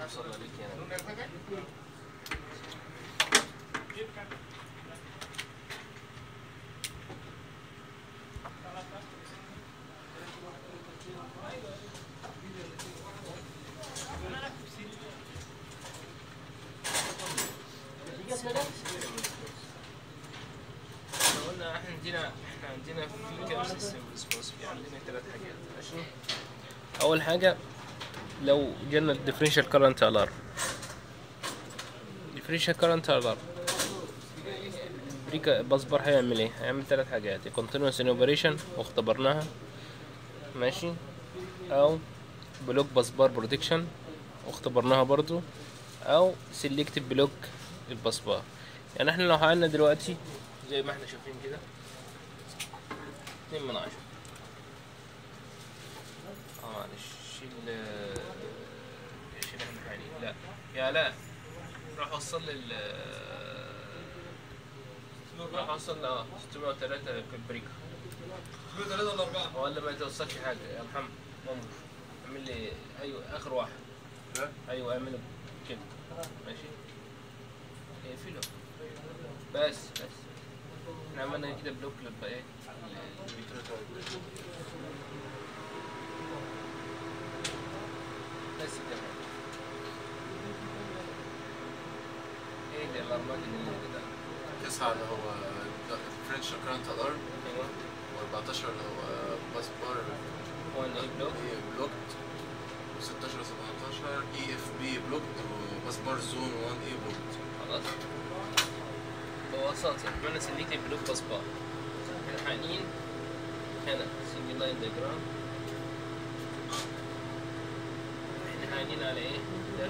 حصل عليك يعني احنا قلنا احنا عندنا احنا عندنا في كام سيستم ريسبونس عندنا ثلاث حاجات ماشي اول حاجه لو جالنا الديفرنشال كارنت الارم differential current alarm بريكا بصبر هيعمل ايه هيعمل ثلاث حاجات continuous in operation واختبرناها ماشي او بلوك بصبار بروتكشن واختبرناها برضو او سيلكتيف بلوك البصبار يعني احنا لو عملنا دلوقتي زي ما احنا شايفين كده اتنين من عشرة اه معلش شيل شيل احنا حالي لا يا لا راح اوصل لي ال راح اوصل اه 603 كالبريكا 3 ولا 4 ولا ما توصلش حاجه يا محمد ممكن اعمل لي ايوه اخر واحد ها؟ ايوه اعمله كده ماشي اقفله بس بس احنا عملنا كده بلوك للبقى ايه بس كده ايه ده الارمات اللي كده 9 اللي هو differential current alarm ايوه و14 اللي هو باس بار هو ايه بلوك بلوكد و16 17 اي اف بي بلوكد وباس بار زون 1 اي بلوكد خلاص ببساطة عملنا سلكت بلوك باس بار احنا حاليا هنا سنجل لاين ديجرام احنا حاليا على ايه؟ ده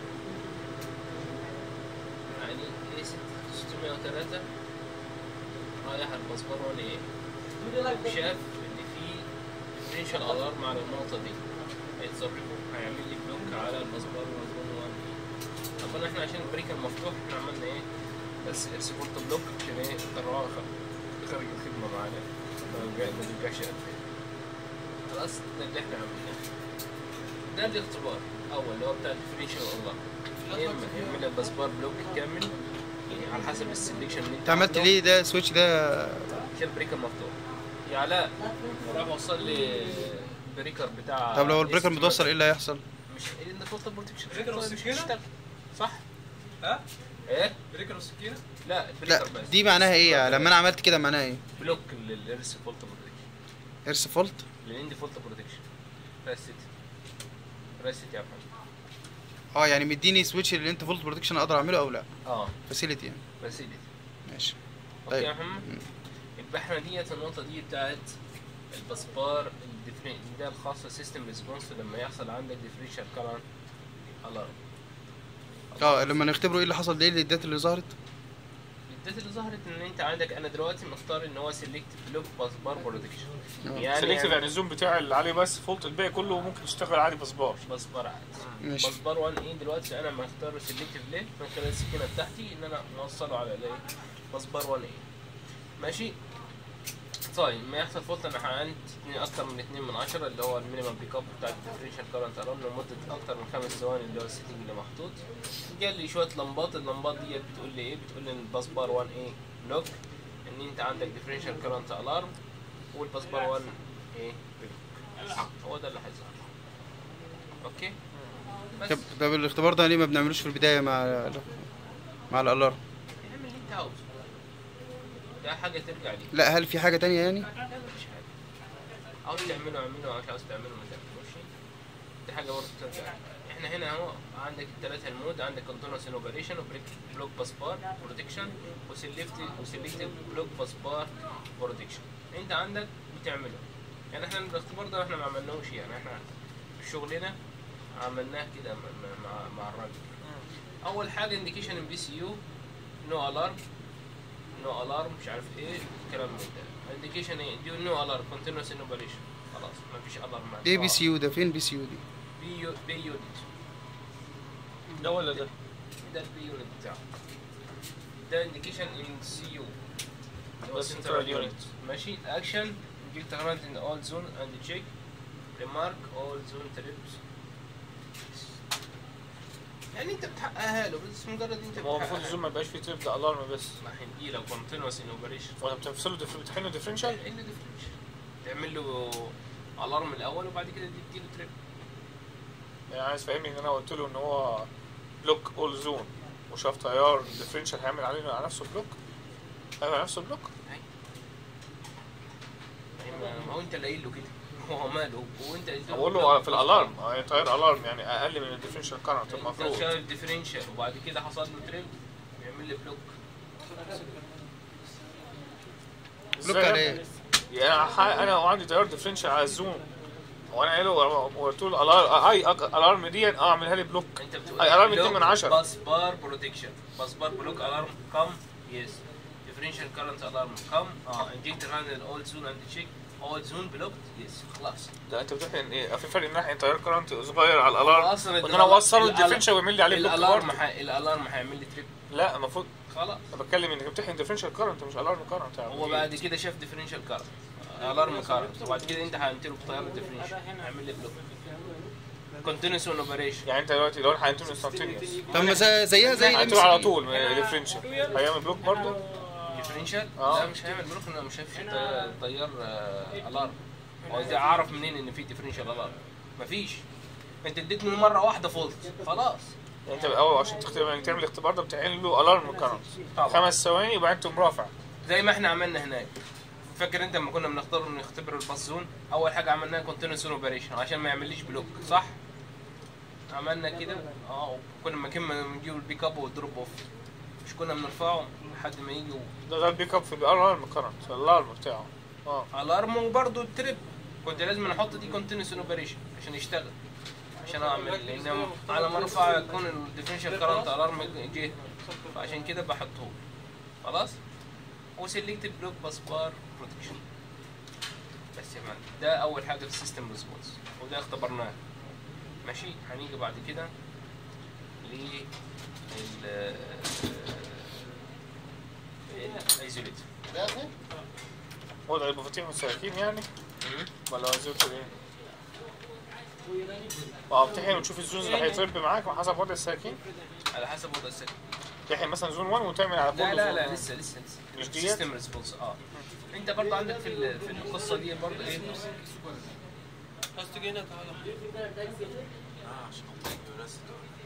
حاليا ايه 603 رايح على الباسبار وانا ايه؟ شاف ان في ديفرنشال الارم على النقطة دي هيتصرفوا هيعمل لي بلوك على الباسبار والزون 1 طبعا احنا عشان البريك المفتوح احنا عملنا ايه بس سبورت بلوك عشان ايه طلعوها خ- خارج الخدمة معانا ما نرجع- ما نرجعش قد خلاص ده اللي احنا عملناه ده الاختبار اول اللي هو بتاع الديفرنشال الله يا اما يعمل لك بسبار بلوك كامل يعني على حسب السلكشن اللي انت عملت ليه ده سويتش ده عشان البريكر مفتوح يا علاء راح وصل لي البريكر بتاع طب لو البريكر اس- متوصل ايه اللي هيحصل؟ مش ان فولت بروتكشن بريكر مش والسكينة؟ هيشتغل. صح ها؟ ايه بريكر والسكينه لا لا البريكر بس دي معناها ايه يعني لما انا عملت كده معناها ايه؟ بلوك للارس فولت بروتكشن ارس فولت لان دي فولت بروتكشن ريست ريست يا محمد اه يعني مديني سويتش اللي انت فولت بروتكشن اقدر اعمله او لا اه فاسيلتي يعني ريست ماشي اوكي يا طيب. محمد مم. يبقى احنا ديت النقطه دي بتاعت البسبار الديفرين ده الخاصه سيستم ريسبونس لما يحصل عندك ديفرنشال كارنت الارم اه لما نختبره ايه اللي حصل ده ايه الداتا اللي ظهرت؟ الداتا اللي ظهرت ان انت عندك انا دلوقتي مختار ان هو سيلكت بلوك بسبار بروتكشن آه. يعني سلكتيف يعني الزوم بتاعي اللي عليه بس فولت الباقي كله ممكن يشتغل عادي بسبار بسبار عادي ماشي بسبار 1 ايه دلوقتي انا مختار سيلكتيف ليه من خلال السكينه بتاعتي ان انا موصله على الايه بسبار 1 ايه ماشي طيب ما يحصل فولت انا حققت اتنين- اكتر من 2 من 10 اللي هو المينيمم بيك اب بتاع الديفرنشال كارنت الارم لمده اكتر من خمس ثواني اللي هو السيتنج اللي محطوط جال لي شويه لمبات اللمبات ديت بتقول لي ايه بتقول لي ان الباسبار 1 ايه بلوك ان انت عندك ديفرنشال كارنت الارم والباسبار 1 ايه بلوك هو ده اللي هيظهر اوكي بس طب طب الاختبار ده ليه ما بنعملوش في البدايه مع مع الالارم؟ اعمل اللي انت عاوزه ده حاجه ترجع ليك لا هل في حاجه تانية يعني؟ لا مفيش حاجه عاوز تعمله اعمله مش عاوز تعمله ما تعملوش دي حاجه برضه ترجع لك. احنا هنا اهو عندك الثلاثه المود عندك كونتينوس اوبريشن وبريك بلوك باسبار بروتكشن وسيلكت وسيلكت بلوك باسبار بروتكشن انت عندك بتعمله يعني احنا الاختبار ده احنا ما عملناهوش يعني احنا في شغلنا عملناه كده مع مع, مع الراجل اول حاجه انديكيشن ام بي سي يو نو الارم نو الارم مش عارف ايه الكلام من ده انديكيشن ايه دي نو الارم كونتينوس اوبريشن خلاص ما فيش الارم ايه بي سي يو ده فين بي سي يو دي؟ بي يو بي يونت ده ولا ده؟ ده البي يونت بتاعه ده انديكيشن ان سي يو ده central unit. ماشي اكشن inject current in all zone and check remark all zone trips يعني انت بتحققها له بس مجرد انت هو المفروض بتحققها الزوم ما يبقاش فيه تريب ده الارم بس ما هي دي لو كونتينوس ان اوبريشن ولا بتفصله ديف- بتحله ديفرنشال ايه اللي ديفرنشال تعمل له الارم الاول وبعد كده تديله تريب يعني عايز فاهمني ان انا قلت له ان هو بلوك اول زون وشاف تيار ديفرنشال هيعمل عليه على نفسه بلوك هيعمل على نفسه بلوك يعني ما- ما هو انت اللي قايل له كده هو ماله وانت قلت بقول له في الالارم هي تيار الارم يعني اقل من الديفرنشال كارنت انت المفروض شايف ديفرنشال وبعد كده حصل له تريب يعمل لي بلوك بلوك على ايه؟ يعني انا ح- انا عندي تيار ديفرنشال على الزون وانا قايل له قلت له الألار- اي أك- الارم دي اه اعملها لي بلوك انت بتقول أي الارم 2 من 10 باس بار بروتكشن باس بار بلوك الارم كم يس ديفرنشال كارنت الارم كم اه انجكتور هاندل اول زون اند تشيك اول زون بلوكت يس خلاص ده انت بتحقن ايه في فرق ان ناحيه تيار كارنت صغير على الالارم اصلا وان انا اوصله الألارم- الديفرنشال ويعمل لي عليه بلوك الالارم برضه. ح... الالارم هيعمل لي تريب لا المفروض خلاص انا بتكلم انك بتحقن ديفرنشال كارنت مش الارم كارنت يعني هو بعد كده شاف ديفرنشال كارنت الارم كارنت وبعد كده انت هتنتله بتيار الديفرنشال هيعمل لي بلوك كونتينوس اون اوبريشن يعني انت دلوقتي لو انا حقنته انستنتينيوس طب ما زي- زيها زي الام حقنته على طول ديفرنشال هيعمل بلوك برضه ديفرنشال اه. لا مش هيعمل بلوك لانه مش شايف تيار الارم هو ازاي اعرف منين ان في ديفرنشال الارم مفيش انت اديتني مره واحده فولت خلاص يعني انت الاول عشان تختبر يعني تعمل الاختبار ده بتعمل له الارم كارنت طبعا خمس ثواني وبعدين تقوم رافع زي ما احنا عملنا هناك فاكر انت لما كنا بنختار نختبر الباص زون اول حاجه عملناها كونتينوس اوبريشن عشان ما يعمليش بلوك صح عملنا كده اه كنا مكان ما نجيب البيك اب والدروب اوف مش كنا بنرفعه لحد ما يجي ده ده البيك اب في الارم كارنت الارم بتاعه اه الارم وبرده التريب كنت لازم احط دي كونتينوس اوبريشن عشان يشتغل عشان اعمل لان على ما ارفع يكون الديفرنشال كارنت الارم جه فعشان كده بحطه خلاص وسلكت بلوك باس بار بروتكشن بس يا معلم ده اول حاجه في السيستم ريسبونس وده اختبرناه ماشي هنيجي بعد كده ل الايزوليت وضع المفاتيح والسكاكين يعني ولا وزيرة ايه؟ اه بتحقن وتشوف الزونز اللي هيترب معاك على حسب وضع السكاكين على حسب وضع السكن تحقن مثلا زون 1 وتعمل على كل لا لا زون. لا لسه لسه لسه مش ديت؟ سيستم ريسبونس اه انت برضه عندك في ال- في القصه دي برضه ايه اه عشان تيجي بس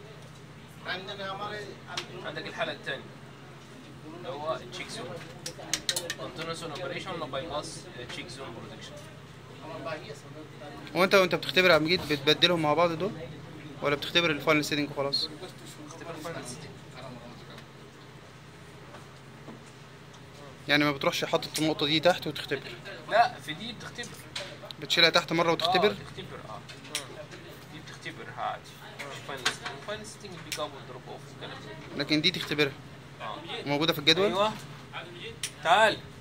عندك الحاله الثانيه اللي هو تشيك زون كونتينوس اوبريشن باي باس تشيك زون بروتكشن هو انت وانت بتختبر يا عم جيت بتبدلهم مع بعض دول ولا بتختبر الفاينل سيتنج وخلاص اختبار فاينل سيتنج يعني ما بتروحش حاطط النقطه دي تحت وتختبر لا في دي بتختبر بتشيلها تحت مره اه وتختبر تختبر اه دي بتختبرها عادي مش فاينل سيتنج فاينل سيتنج بيك اب ودروب اوف لكن دي تختبرها اه موجوده في الجدول ايوه تعال